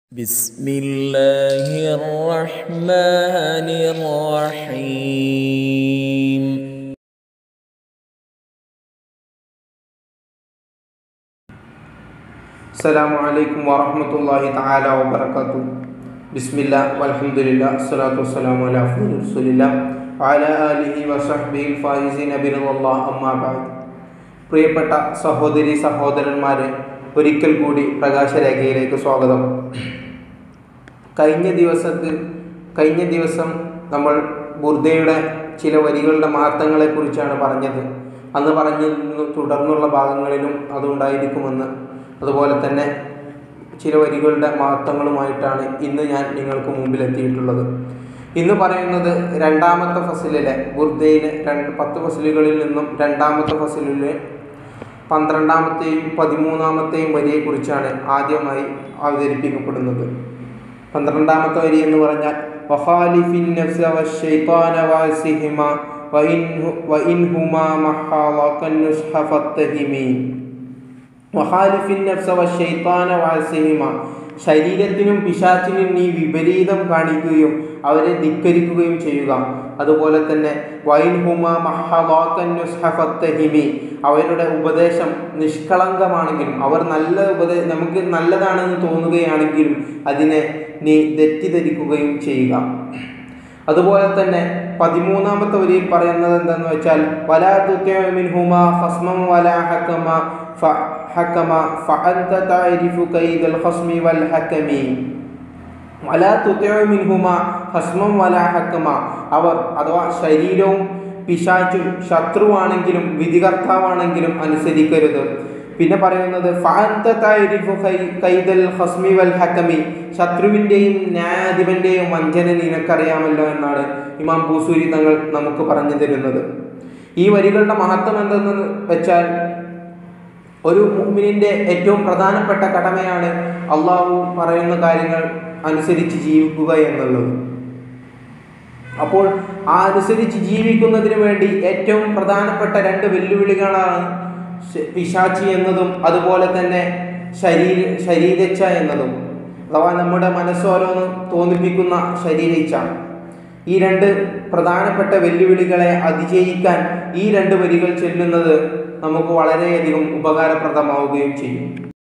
بسم الله الرحمن الرحيم السلام عليكم ورحمة الله تعالى وبركاته بسم الله والحمد لله الصلاة والسلام على أفضل رسول الله وعلى آله وصحبه الفائزين برضا الله أما بعد പ്രിയപ്പെട്ട സഹോദരി സഹോദരന്മാരെ ഒരിക്കൽ കൂടി പ്രകാശരേഖയിലേക്ക് സ്വാഗതം കഴിഞ്ഞ ദിവസത്തിൽ കഴിഞ്ഞ ദിവസം നമ്മൾ ബുർദയുടെ ചില വരികളുടെ മഹത്വങ്ങളെക്കുറിച്ചാണ് പറഞ്ഞത് അന്ന് പറഞ്ഞിരുന്നു തുടർന്നുള്ള ഭാഗങ്ങളിലും അതുണ്ടായിരിക്കുമെന്ന് അതുപോലെ തന്നെ ചില വരികളുടെ മഹത്വങ്ങളുമായിട്ടാണ് ഇന്ന് ഞാൻ നിങ്ങൾക്ക് മുമ്പിൽ എത്തിയിട്ടുള്ളത് ഇന്ന് പറയുന്നത് രണ്ടാമത്തെ ഫസിലിലെ ബുർദയിലെ രണ്ട് പത്ത് ഫസിലുകളിൽ നിന്നും രണ്ടാമത്തെ ഫസിലിലെ പന്ത്രണ്ടാമത്തെയും പതിമൂന്നാമത്തെയും വരിയെക്കുറിച്ചാണ് ആദ്യമായി അവതരിപ്പിക്കപ്പെടുന്നത് പന്ത്രണ്ടാമത്തെ വരി എന്ന് പറഞ്ഞാൽ വഖാലിഫിൻ നഫ്സ വശൈത്താന വാസിഹിമ വഇൻഹു വഇൻഹുമാ മഹാളകൻ നുസ്ഹ ഫത്തഹിമി വഖാലിഫിൻ നഫ്സ വശൈത്താന വാസിഹിമ ശരീരത്തിനും പിശാച്ചിനും നീ വിപരീതം കാണിക്കുകയും അവരെ ധിക്കരിക്കുകയും ചെയ്യുക അതുപോലെ തന്നെ വൈൻഹുമ മഹവാക്കൻ നുസ്ഹ ഫത്തഹിമി അവരുടെ ഉപദേശം നിഷ്കളങ്കമാണെങ്കിലും അവർ നല്ല ഉപദേ നമുക്ക് നല്ലതാണെന്ന് തോന്നുകയാണെങ്കിലും അതിനെ നീ തെറ്റിദ്ധരിക്കുകയും ചെയ്യുക അതുപോലെ തന്നെ പതിമൂന്നാമത്തെ വരിയിൽ പറയുന്നത് എന്താന്ന് വെച്ചാൽ വലാ തുത്യമിൻഹുമ ഹസ്മം വലാ ഹക്കമ ഫ ഹക്കമ ഫഅൻത തഅരിഫു കൈദൽ ഹസ്മി വൽ ഹക്കമി വലാ തുത്യമിൻഹുമ ഹസ്മം വലാ ഹക്കമ അവർ അഥവാ ശരീരവും പിശാച്ചും ശത്രുവാണെങ്കിലും വിധികർത്താവാണെങ്കിലും അനുസരിക്കരുത് പിന്നെ പറയുന്നത് ഫഅൻത തഅരിഫു കൈദൽ ഹസ്മി വൽ ഹക്കമി ശത്രുവിൻ്റെയും ന്യായാധിപൻ്റെയും വഞ്ചന നിനക്കറിയാമല്ലോ എന്നാണ് ഇമാം ബൂസൂരി തങ്ങൾ നമുക്ക് പറഞ്ഞു തരുന്നത് ഈ വരികളുടെ മഹത്വം എന്തെന്ന് വെച്ചാൽ ഒരു മുഅ്മിനിന്റെ ഏറ്റവും പ്രധാനപ്പെട്ട കടമയാണ് അള്ളാഹു പറയുന്ന കാര്യങ്ങൾ അനുസരിച്ച് ജീവിക്കുക എന്നുള്ളത് അപ്പോൾ ആ അനുസരിച്ച് ജീവിക്കുന്നതിന് വേണ്ടി ഏറ്റവും പ്രധാനപ്പെട്ട രണ്ട് വെല്ലുവിളികളാണ് പിശാചി എന്നതും അതുപോലെ തന്നെ ശരീര ശരീരച്ച എന്നതും അഥവാ നമ്മുടെ മനസ്സോരോന്ന് തോന്നിപ്പിക്കുന്ന ശരീരച്ച ഈ രണ്ട് പ്രധാനപ്പെട്ട വെല്ലുവിളികളെ അതിജയിക്കാൻ ഈ രണ്ട് വരികൾ ചെല്ലുന്നത് നമുക്ക് വളരെയധികം ഉപകാരപ്രദമാവുകയും ചെയ്യും